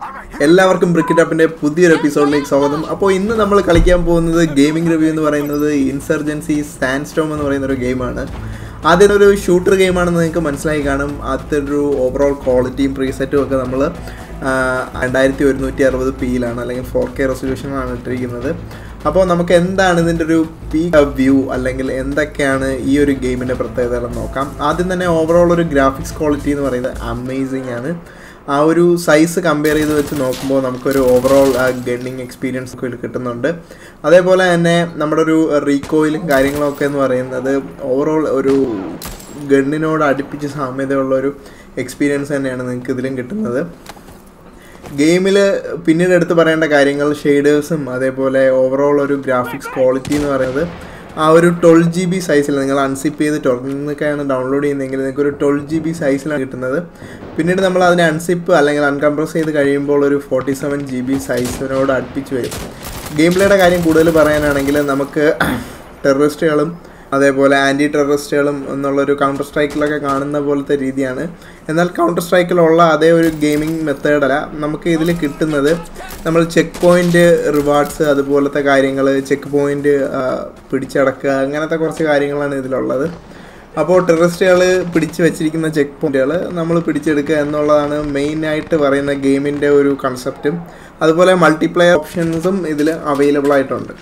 എല്ലാവർക്കും ബ്രിക്കറ്റ് അപ്പിന്റെ പുതിയൊരു എപ്പിസോഡിലേക്ക് സ്വാഗതം അപ്പോൾ ഇന്ന് നമ്മൾ കളിക്കാൻ പോകുന്നത് ഗെയിമിംഗ് റിവ്യൂ എന്ന് പറയുന്നത് ഇൻസർജൻസി സാൻഡ് സ്റ്റോം എന്ന് പറയുന്ന ഒരു ഗെയിമാണ് ആദ്യം ഒരു ഷൂട്ടർ ഗെയിമാണെന്ന് നിങ്ങൾക്ക് മനസ്സിലായി കാണും ആദ്യത്തെ ഒരു ഓവറോൾ ക്വാളിറ്റിയും പ്രീസെറ്റും ഒക്കെ നമ്മൾ രണ്ടായിരത്തി ഒരുന്നൂറ്റി അറുപത് പിയിലാണ് അല്ലെങ്കിൽ ഫോർ കെ റെസൊല്യൂഷനാണ് ഇട്ടിരിക്കുന്നത് അപ്പോൾ നമുക്ക് എന്താണ് ഇതിൻ്റെ ഒരു പീ വ്യൂ അല്ലെങ്കിൽ എന്തൊക്കെയാണ് ഈ ഒരു ഗെയിമിൻ്റെ പ്രത്യേകതകൾ നോക്കാം ആദ്യം തന്നെ ഓവറോൾ ഒരു ഗ്രാഫിക്സ് ക്വാളിറ്റി എന്ന് പറയുന്നത് അമേസിങ് ആണ് ആ ഒരു സൈസ് കമ്പയർ ചെയ്ത് വെച്ച് നോക്കുമ്പോൾ നമുക്കൊരു ഓവറോൾ ഗണ്ണിങ് എക്സ്പീരിയൻസ് ഒക്കെ ഇതിൽ കിട്ടുന്നുണ്ട് അതേപോലെ തന്നെ നമ്മുടെ ഒരു റീകോയിലും കാര്യങ്ങളൊക്കെ എന്ന് പറയുന്നത് ഓവറോൾ ഒരു ഗണ്ണിനോട് അടുപ്പിച്ച് സാമ്യതയുള്ള ഒരു എക്സ്പീരിയൻസ് തന്നെയാണ് നിങ്ങൾക്ക് ഇതിലും കിട്ടുന്നത് ഗെയിമിൽ പിന്നീട് എടുത്ത് പറയേണ്ട കാര്യങ്ങൾ ഷെയ്ഡേഴ്സും അതേപോലെ ഓവറോൾ ഒരു ഗ്രാഫിക്സ് ക്വാളിറ്റി എന്ന് പറയുന്നത് ആ ഒരു ട്വൽവ് ജി ബി സൈസിൽ നിങ്ങൾ അൺസിപ്പ് ചെയ്ത് ടൊറന്നൊക്കെയാണ് ഡൗൺലോഡ് ചെയ്യുന്നതെങ്കിൽ നിങ്ങൾക്ക് ഒരു ട്വൽവ് ജി ബി സൈസിലാണ് കിട്ടുന്നത് പിന്നീട് നമ്മൾ അതിനെ അൺസിപ്പ് അല്ലെങ്കിൽ അൺകംപ്രസ് ചെയ്ത് കഴിയുമ്പോൾ ഒരു ഫോർട്ടി സെവൻ ജി ബി സൈസിനോട് അടുപ്പിച്ച് വരും ഗെയിം പ്ലേയുടെ കാര്യം കൂടുതൽ പറയാനാണെങ്കിൽ നമുക്ക് ടെററിസ്റ്റുകളും അതേപോലെ ആൻറ്റി ടെററിസ്റ്റുകളും എന്നുള്ളൊരു കൗണ്ടർ സ്ട്രൈക്കിലൊക്കെ കാണുന്ന പോലത്തെ രീതിയാണ് എന്നാൽ കൗണ്ടർ സ്ട്രൈക്കിലുള്ള അതേ ഒരു ഗെയിമിംഗ് മെത്തേഡല്ല നമുക്ക് ഇതിൽ കിട്ടുന്നത് നമ്മൾ ചെക്ക് പോയിൻ്റ് റിവാർഡ്സ് അതുപോലത്തെ കാര്യങ്ങൾ ചെക്ക് പോയിൻ്റ് പിടിച്ചടക്കുക അങ്ങനത്തെ കുറച്ച് കാര്യങ്ങളാണ് ഇതിലുള്ളത് അപ്പോൾ ടെററിസ്റ്റുകൾ പിടിച്ച് വെച്ചിരിക്കുന്ന ചെക്ക് പോയിന്റുകൾ നമ്മൾ പിടിച്ചെടുക്കുക എന്നുള്ളതാണ് മെയിനായിട്ട് പറയുന്ന ഗെയിമിൻ്റെ ഒരു കൺസെപ്റ്റും അതുപോലെ മൾട്ടിപ്ലെയർ ഓപ്ഷൻസും ഇതിൽ അവൈലബിൾ ആയിട്ടുണ്ട്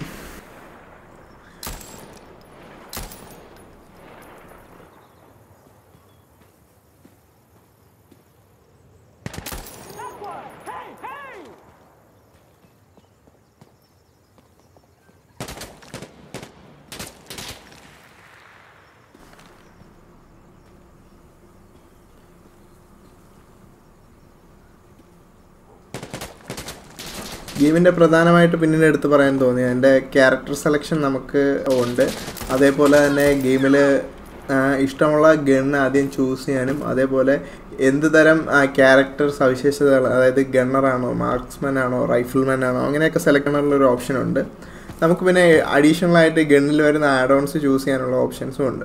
ഗെയിമിൻ്റെ പ്രധാനമായിട്ട് പിന്നീട് എടുത്ത് പറയാൻ തോന്നി എൻ്റെ ക്യാരക്ടർ സെലക്ഷൻ നമുക്ക് ഉണ്ട് അതേപോലെ തന്നെ ഗെയിമിൽ ഇഷ്ടമുള്ള ഗൺ ആദ്യം ചൂസ് ചെയ്യാനും അതേപോലെ എന്ത് തരം ക്യാരക്ടർ സവിശേഷതകൾ അതായത് ഗണ്ണറാണോ മാർക്സ്മാൻ ആണോ റൈഫിൾമാൻ ആണോ അങ്ങനെയൊക്കെ സെലക്ട് ചെയ്യാനുള്ള ഒരു ഓപ്ഷൻ ഉണ്ട് നമുക്ക് പിന്നെ അഡീഷണൽ ആയിട്ട് ഗണ്ണിൽ വരുന്ന ആഡ് ഓൺസ് ചൂസ് ചെയ്യാനുള്ള ഓപ്ഷൻസും ഉണ്ട്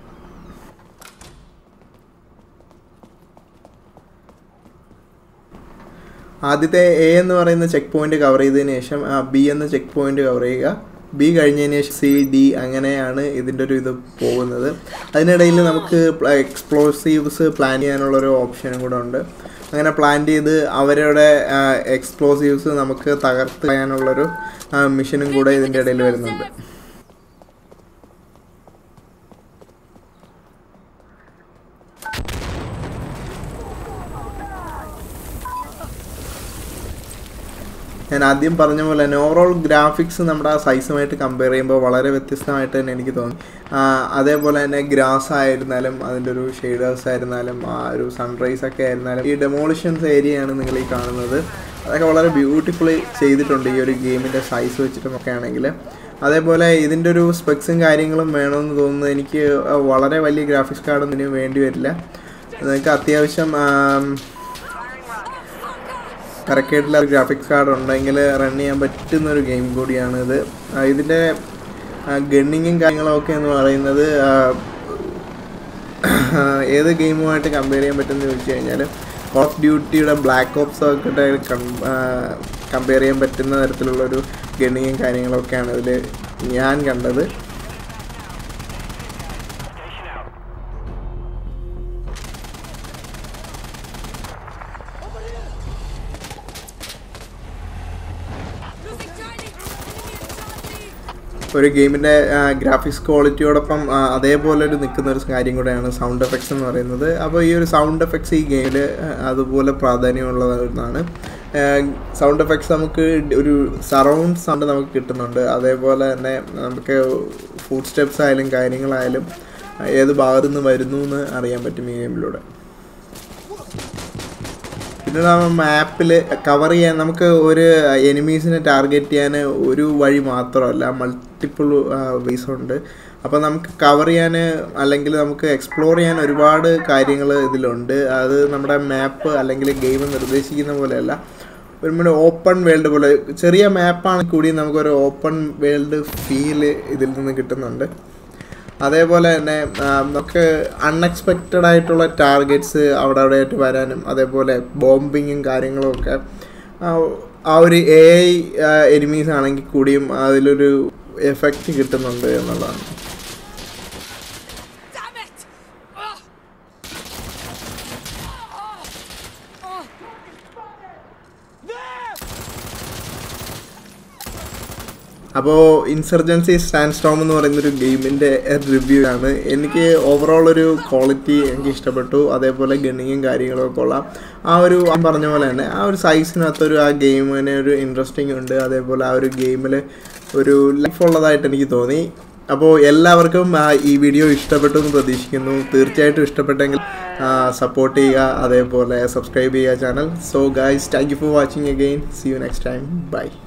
ആദ്യത്തെ എ എന്ന് പറയുന്ന ചെക്ക് പോയിന്റ് കവർ ചെയ്തതിന് ശേഷം ബി എന്ന ചെക്ക് പോയിന്റ് കവർ ചെയ്യുക ബി കഴിഞ്ഞതിന് ശേഷം സി ഡി അങ്ങനെയാണ് ഇതിൻ്റെ ഒരു ഇത് പോകുന്നത് അതിനിടയിൽ നമുക്ക് എക്സ്പ്ലോസീവ്സ് പ്ലാൻ ചെയ്യാനുള്ളൊരു ഓപ്ഷനും കൂടെ ഉണ്ട് അങ്ങനെ പ്ലാൻ ചെയ്ത് അവരുടെ എക്സ്പ്ലോസീവ്സ് നമുക്ക് തകർത്ത് കളയാനുള്ളൊരു മിഷനും കൂടെ ഇതിൻ്റെ ഇടയിൽ വരുന്നുണ്ട് ഞാൻ ആദ്യം പറഞ്ഞ പോലെ തന്നെ ഓവറോൾ ഗ്രാഫിക്സ് നമ്മുടെ ആ സൈസുമായിട്ട് കമ്പയർ ചെയ്യുമ്പോൾ വളരെ വ്യത്യസ്തമായിട്ട് തന്നെ എനിക്ക് തോന്നി അതേപോലെ തന്നെ ഗ്രാസ് ആയിരുന്നാലും അതിൻ്റെ ഒരു ഷെയ്ഡേഴ്സ് ആയിരുന്നാലും ആ ഒരു സൺറൈസ് ഒക്കെ ആയിരുന്നാലും ഈ ഡെമോളിഷൻസ് ഏരിയയാണ് നിങ്ങൾ ഈ കാണുന്നത് അതൊക്കെ വളരെ ബ്യൂട്ടിഫുള്ളി ചെയ്തിട്ടുണ്ട് ഈ ഒരു ഗെയിമിൻ്റെ സൈസ് വെച്ചിട്ടുമൊക്കെ ആണെങ്കിൽ അതേപോലെ ഇതിൻ്റെ ഒരു സ്പെക്സും കാര്യങ്ങളും വേണമെന്ന് തോന്നുന്നത് എനിക്ക് വളരെ വലിയ ഗ്രാഫിക്സ് കാർഡൊന്നും ഇതിന് വേണ്ടി വരില്ല നിങ്ങൾക്ക് അത്യാവശ്യം കറക്റ്റായിട്ടുള്ള ഗ്രാഫിക്സ് കാർഡ് ഉണ്ടെങ്കിൽ റൺ ചെയ്യാൻ പറ്റുന്ന ഒരു ഗെയിം കൂടിയാണ് ഇത് ഇതിൻ്റെ ഗണ്ണിങ്ങും കാര്യങ്ങളൊക്കെ എന്ന് പറയുന്നത് ഏത് ഗെയിമുമായിട്ട് കമ്പയർ ചെയ്യാൻ പറ്റുമെന്ന് ചോദിച്ചു കഴിഞ്ഞാൽ കോൾ ഓഫ് ഡ്യൂട്ടിയുടെ ബ്ലാക്ക് ഓപ്സ് ഒക്കെ കമ്പയർ ചെയ്യാൻ പറ്റുന്ന തരത്തിലുള്ളൊരു ഗണ്ണിങ്ങും കാര്യങ്ങളൊക്കെയാണ് ഇതിൽ ഞാൻ കണ്ടത് ഒരു ഗെയിമിൻ്റെ ഗ്രാഫിക്സ് ക്വാളിറ്റിയോടൊപ്പം അതേപോലെ ഒരു നിൽക്കുന്ന ഒരു കാര്യം കൂടെയാണ് സൗണ്ട് എഫക്ട്സ് എന്ന് പറയുന്നത് അപ്പോൾ ഈ ഒരു സൗണ്ട് എഫക്ട്സ് ഈ ഗെയിമിൽ അതുപോലെ പ്രാധാന്യമുള്ളതാണ് സൗണ്ട് എഫക്ട്സ് നമുക്ക് ഒരു സറൗണ്ട് സൗണ്ട് നമുക്ക് കിട്ടുന്നുണ്ട് അതേപോലെ തന്നെ നമുക്ക് ഫുഡ് സ്റ്റെപ്സ് ആയാലും കാര്യങ്ങളായാലും ഏത് ഭാഗത്തു നിന്ന് വരുന്നു എന്ന് അറിയാൻ പറ്റും ഈ ഗെയിമിലൂടെ പിന്നെ നമ്മൾ മാപ്പിൽ കവർ ചെയ്യാൻ നമുക്ക് ഒരു എനിമീസിനെ ടാർഗറ്റ് ചെയ്യാൻ ഒരു വഴി മാത്രമല്ല മൾട്ടിപ്പിൾ വേസ് ഉണ്ട് അപ്പോൾ നമുക്ക് കവർ ചെയ്യാൻ അല്ലെങ്കിൽ നമുക്ക് എക്സ്പ്ലോർ ചെയ്യാൻ ഒരുപാട് കാര്യങ്ങൾ ഇതിലുണ്ട് അത് നമ്മുടെ മാപ്പ് അല്ലെങ്കിൽ ഗെയിം നിർദ്ദേശിക്കുന്ന പോലെയല്ല ഒരു ഓപ്പൺ വേൾഡ് പോലെ ചെറിയ മാപ്പാണെങ്കിൽ കൂടി നമുക്കൊരു ഓപ്പൺ വേൾഡ് ഫീല് ഇതിൽ നിന്ന് കിട്ടുന്നുണ്ട് അതേപോലെ തന്നെ ആ, നമുക്ക് അൺഎക്സ്പെക്റ്റഡ് ആയിട്ടുള്ള ടാർഗറ്റ്സ് അവിടെ അവിടെ ആയിട്ട് വരാനും അതേപോലെ ബോംബിങ്ങും കാര്യങ്ങളും ഒക്കെ ആ- ആ ഒരു എ ഐ എനിമീസ് ആണെങ്കിൽ കൂടിയും അതിലൊരു എഫക്റ്റ് കിട്ടുന്നുണ്ട് എന്നുള്ളതാണ് Damn it! Ugh. അപ്പോൾ ഇൻസർജൻസി സ്റ്റാൻഡ് സ്റ്റോം എന്ന് പറയുന്നൊരു ഗെയിമിൻ്റെ റിവ്യൂ ആണ് എനിക്ക് ഓവറോൾ ഒരു ക്വാളിറ്റി എനിക്ക് ഇഷ്ടപ്പെട്ടു അതേപോലെ ഗണ്ണിങ്ങും കാര്യങ്ങളും ഒക്കെ ഉള്ള ആ ഒരു ഞാൻ പറഞ്ഞ പോലെ തന്നെ ആ ഒരു സൈസിനകത്തൊരു ആ ഗെയിമിന് ഒരു ഇൻട്രസ്റ്റിംഗ് ഉണ്ട് അതേപോലെ ആ ഒരു ഗെയിമിൽ ഒരു ലൈഫ് ഉള്ളതായിട്ട് എനിക്ക് തോന്നി അപ്പോൾ എല്ലാവർക്കും ആ, ഈ വീഡിയോ ഇഷ്ടപ്പെട്ടു എന്ന് പ്രതീക്ഷിക്കുന്നു തീർച്ചയായിട്ടും ഇഷ്ടപ്പെട്ടെങ്കിൽ സപ്പോർട്ട് ചെയ്യുക അതേപോലെ സബ്സ്ക്രൈബ് ചെയ്യുക channel so guys thank you for watching again see you next time by